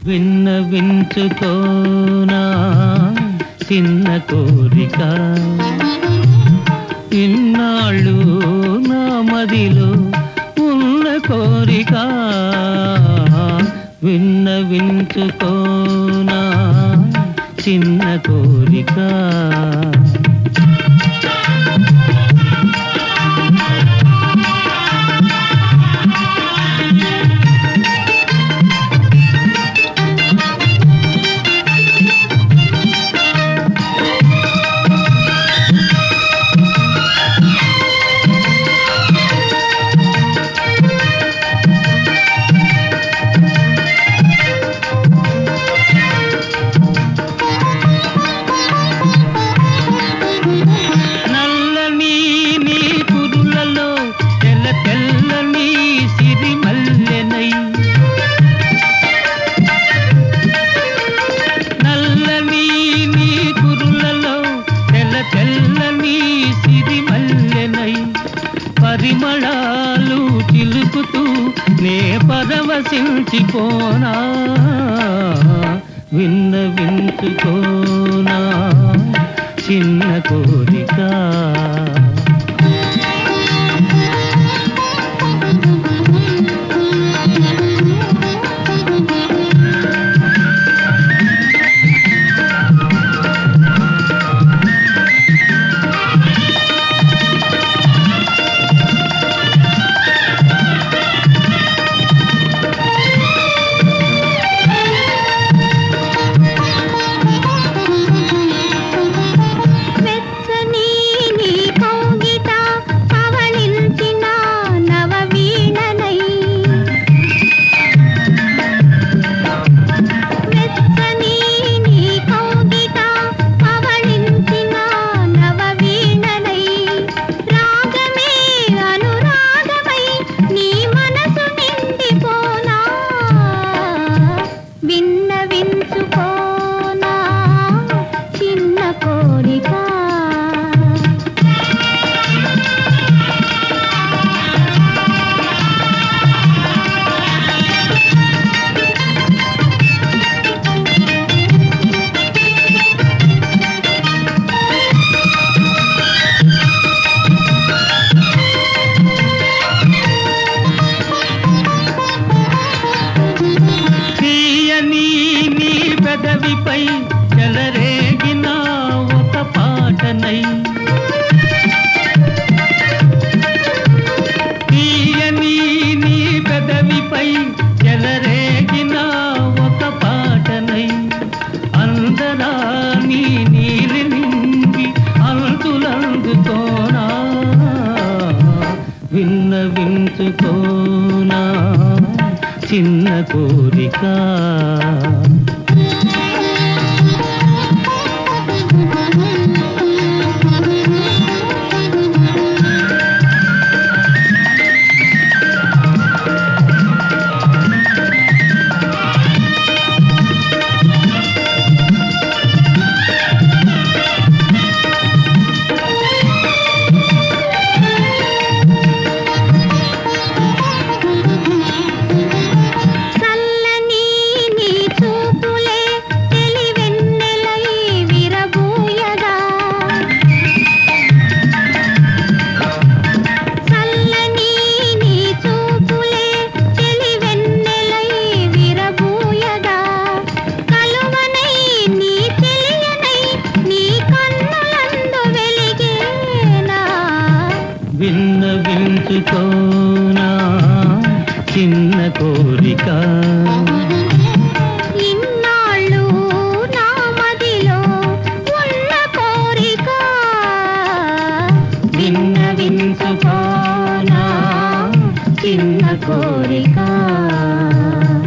విన్నవించుకోనా చిన్న కోరిక ఇన్నాళ్ళు నా మదిలో ఉన్న కోరిక విన్నవించుకోనా చిన్న కోరిక నల్లని నీ కురులలో తెల్ల తెల్లని సిరిమల్లెనై నల్లని నీ కురులలో తెల్ల తెల్లని సిరిమల్లెనై పరిమళాలు చిలుకుతూ నే పరవశించిపోనా విన్న వించుకోనా చిన్న కోరిక వెచ్చని నీ కౌగిట పవళించిన నవవీణనై వెచ్చని నీ కౌగిట పవళించిన నవవీణనై రాగమే అనురాగమై నీ మనసు నిండిపోనా విన్నవించుకోనా చిన్న కోరిక తీయని నీ పెదవిపై చెలరేగిన ఒక పాటనై తీయని నీ పెదవిపై చెలరేగిన ఒక పాటనై అందరాని నీలి నింగి అంతులందుకోనా విన్న వించుకోనా చిన్న కోరిక చల్లని నీ చూపులే తెలివెన్నెలై విరబూయగా చల్లని నీ చూపులే తెలివెన్నెలై విరబూయగా కలువనై నీ తెలియనై నీ కన్నులందు వెలిగేనా విన్న వించుకోనా చిన్న కోరిక ఇన్నాళ్ళు నా మదిలో ఉన్న కోరిక విన్న వించుకోనా చిన్న కోరిక